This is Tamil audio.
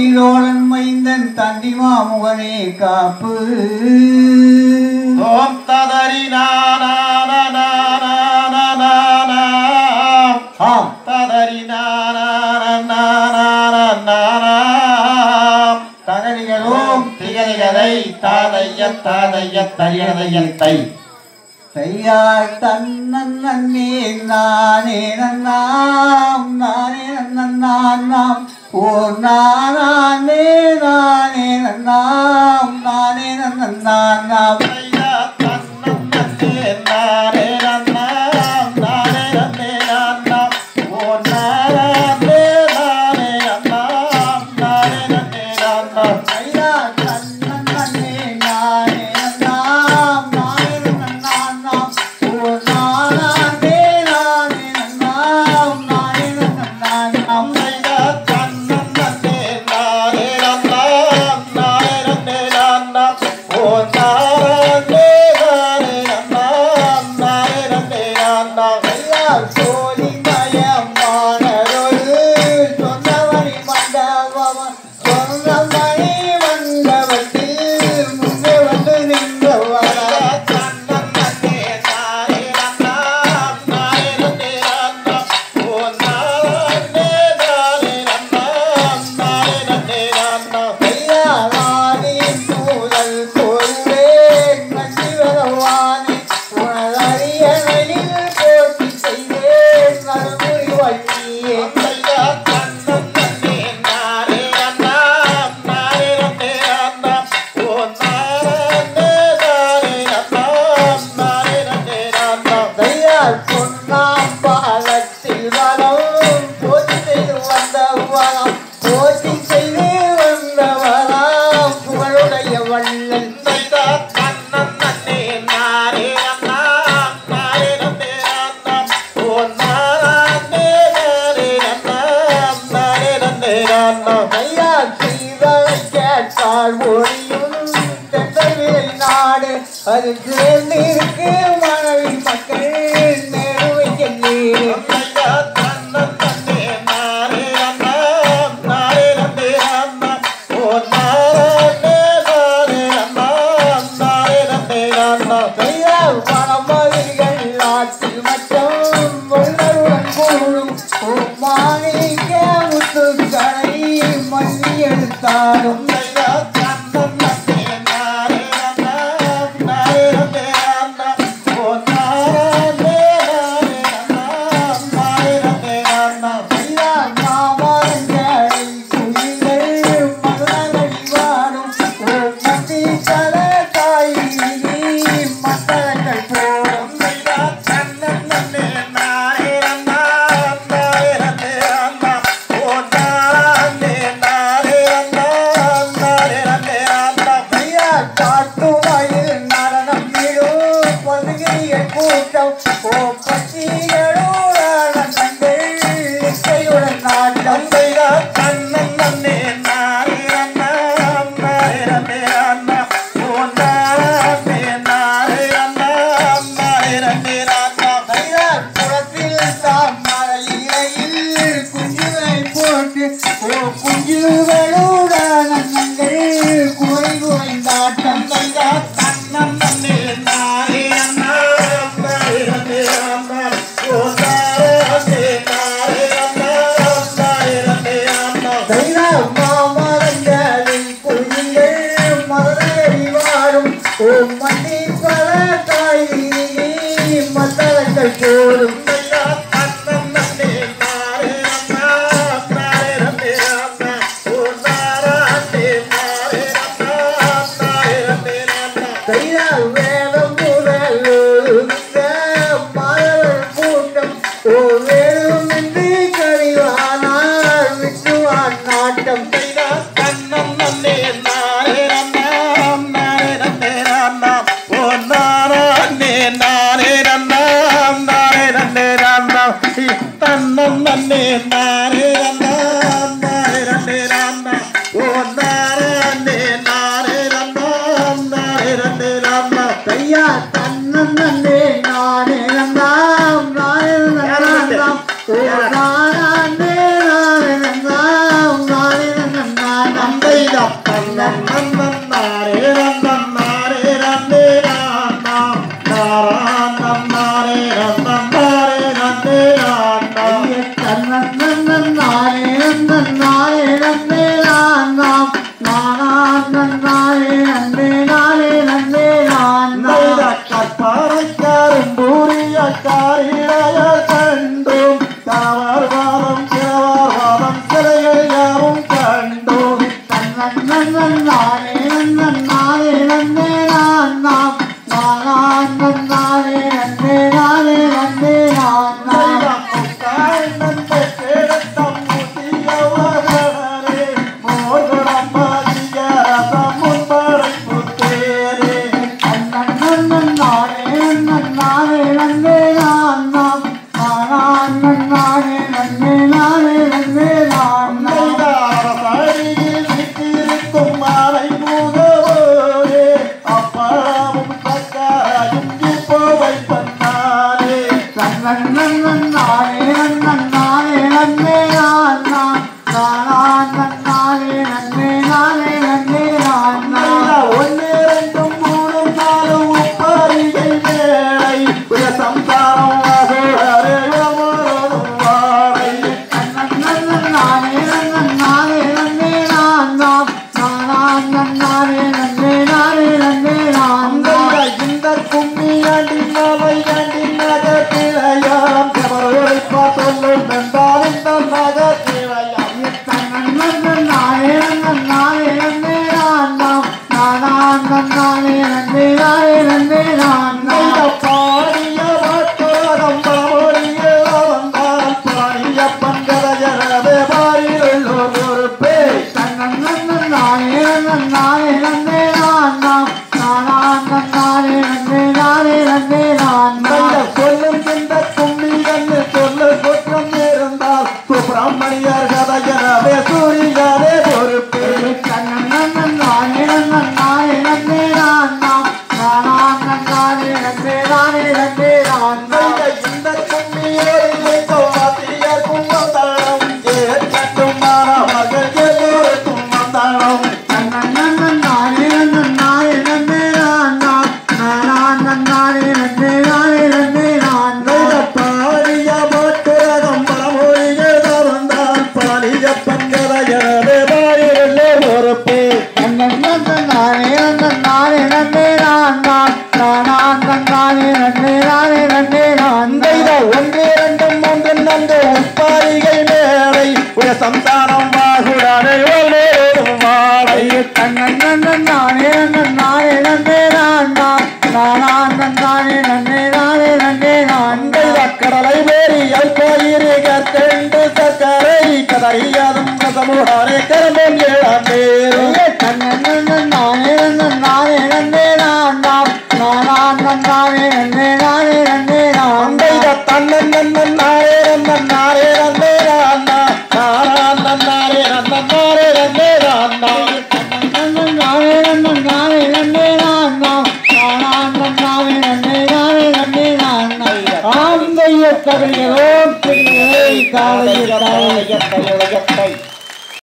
தண்டிலோழன் மைந்தன் தண்டி மாமுகனே காப்பு ஓம் ததரி நானா ஆம் ததரி நானா தகரிகளோம் திகழ்கதை தாதைய தாதைய தரியதையத்தை தையார் தன்னன் நன்னே நானே நன்னாம் நானே நன்னான் நாம் ஓர் நானே நானே நன்னாம் நானே நன்னான் நாம் ஐயா தன்னம் நன்னே நானே நன்னாம் நானே நன்னே நன்னாம் ஓ நானே நானே நன்னாம் நானே நன்னே நன்னாம் தையார் தன்னன் நன்னே நானே நன்னாம் நானே நன்னான் நாம் ஓர் நானே நானே நன்னாம் நானே நன்னான் நாம் ஐயா தன்னம் நன்னே நானே நன்னாம் நானே நன்னே நன்னாம் ஓ நானே நானே நன்னாம் நானே நன்னே நன்னாம் தையார் சோழி மயமானதொரு சொந்தமணி மண்டபம் சொந்தமணி மண்டபத்தில் முன்னே வந்து நின்றவரா தன்னம் நன்னே நானே நன்னாம் நானே நன்னே நன்னாம் ஓ நானே நானே நன்னாம் நானே நன்னே நன்னாம் தையாராணி சூழல் பொருளே நன்றி வரவானே உனதறியனில் போட்டி செய்தேன் நல்முறை வழியே ஐயா தன்னம் நன்னே நானே நன்னாம் நானே நன்னே நன்னாம் ஓ நானே நானே நன்னாம் நானே நன்னே நன்னாம் தையார் பொன்னாம் பாலத்தில் வரம் போட்டி செய்து வந்த வரம் போட்டி செய்து வந்த வரம் புகழுடைய வள்ளல் ஐயா தன்னம் நன்னே நானே நன்னாம் நானே நன்னே நன்னாம் ஓ நானே நானே நன்னாம் நானே நன்னே நன்னாம் தையார் செய்தலை கேட்டால் ஒளியும் தென்றவிலை நாடு அது சேர்ந்திருக்கு மனைவி மக்கள் நேருவைக்க நீரு ஐயா தன்னம் நன்னே நானே நன்னாம் நானே நன்னே நன்னாம் ஓ நானே நானே நன்னாம் நானே நன்னே நன்னாம் தையார் பணமதிகள் நாட்டில் மட்டும் வல்லருடன் கூடும் மாணிக்க முத்துக்களை மண்ணி எடுத்தாலும் ஐயா தன்னம் நன்னே நானே நன்னாம் நானே நன்னே நன்னாம் ஓ நானே நானே நன்னாம் நானே நன்னே நன்னாம் தையார் மாமரங்களை குயில்கள் மலர்கள் வாடும் மத்தி தல தாய் மக்கள் போடும் ஐயா தன்னம் நன்னே நானே நன்னாம் நானே நன்னே நன்னாம் ஓ நானே நானே நன்னாம் நானே நன்னே நன்னாம் தையார் காட்டு வயல் நடனம் இடும் பதுகையர் கூட்டம் ஓ பச்சிகளோட நங்கள் இசையுடன் நாட்டம் ஐயா தன்னம் நன்னே நானே நன்னாம் நானே நன்னே நன்னாம் ஓ நானே நானே நன்னாம் நானே நன்னே நன்னாம் தையார் புறத்தில் தாம் மலையிலையில் குஞ்சுகளை போட்டு ஓ குஞ்சுகளோட நங்கள் குறை குறைந்தாட்டம் ஐயா தன்னம் நன்னே நானே நன்னாம் நானே நன்னே நன்னாம் ஓ நானே நானே நன்னாம் நானே நன்னே நன்னாம் தையார் மாமரங்களில் குயில்கள் மலரடி வாடும் ஓ மண்டி பல தாய் மத்தளங்கள் போடும் ஐயா தன்னம் நன்னே நானே நன்னாம் நானே நன்னே நன்னாம் ஓ நானே நானே நன்னாம் நானே நன்னே நன்னாம் தையார் வேதம் முதல் மாதவர் கூட்டம் ஓ வேதம் என்று கழிவானார் விட்டுவான் நாட்டம் ஐயா தன்னம் நன்னே நானே நன்னாம் நானே நன்னே நன்னாம் ஓ நானே நானே நன்னாம் நானே நன்னே நன்னாம் தன்னம் நன்னே நானே நன்னாம் நானே நன்னே நன்னாம் ஓ நானே நானே நன்னாம் நானே நன்னே நன்னாம் தையா தன்னன் நன்னே நானே நன்னாம் நானே நன்னாம் ஓ நானே நானே நன்னாம் நானே நன்னாம் நானே நன்னே நானே நன்னே நான் அன்னைதாரசாரியில் விட்டிருக்கும் மாலை முகவோரே அப்பாவும் சக்காயும் இப்போ வைப்பன்னாரே நன்னன் நன்னன் நானே நன்னன் நானே நன்னே நான் நான் நானான் நன்னானே நன்னே நானே நன்னே நான் நான் ஒன்னு ரெண்டும் மூணு நாலு உப்பரிகை மேலை உய சம்சாரம் வாசோரே அமரோதும் வாழை நன்னன் நன்னன் நானே நன்னன் நானே நன்னே நான் நான் நானான் நன்னானே நன்னே நானே நன்னே நான் நான் இந்த கும்மி ஆண்டி நவை ஆண்டி நகத்திரையாம் கவரோரை பார்த்தொல்லும் என்றால் இந்த நகத்திரையாம் இந்த பாடிய வாட்டோரம் பழமொழியே வந்தால் பாடிய பங்கரஜரவே பாரியுள்ளோர் ஒரு பேய் மைய சொல்லும் இந்த கும்மி கண்ணு சொல்ல குற்றம் இருந்தால் சுப்பிரமணியர் கதையரவே சூரியரே ஒரு பேய் மைய இந்த கும்மியோடு எங்கோ வாத்தியார் கும்பந்தாளம் ஏற்கட்டும் மாணவர்கள் எல்லோருக்கும் வந்தாளம் பாடிய பாட்டுரகம் பழமொழிகள் வந்தால் பாடிய பங்கரையரவே பாயிரல்லே ஒரு பேய் அந்த ஒன்று இரண்டு மூன்று நந்து உப்பாரிகள் மேலை உய சம்சாரம் வாகுடானை ஒவ்வொரு வாழை அந்த கடலை வேறி அல்பாயிரு கற்கண்டு சக்கரை கதறியாதும் ரசமுடானே கரம்பம் ஏழாம் பேரு அந்த தன்னன் நன்னன் நாரே நன்னன் நாரே நன்னே ராண்ணா நாரான் நன்னாரே நன்னன் நாரே நன்னே ராண்ணா ஆந்தைய தகவலோ காலையில்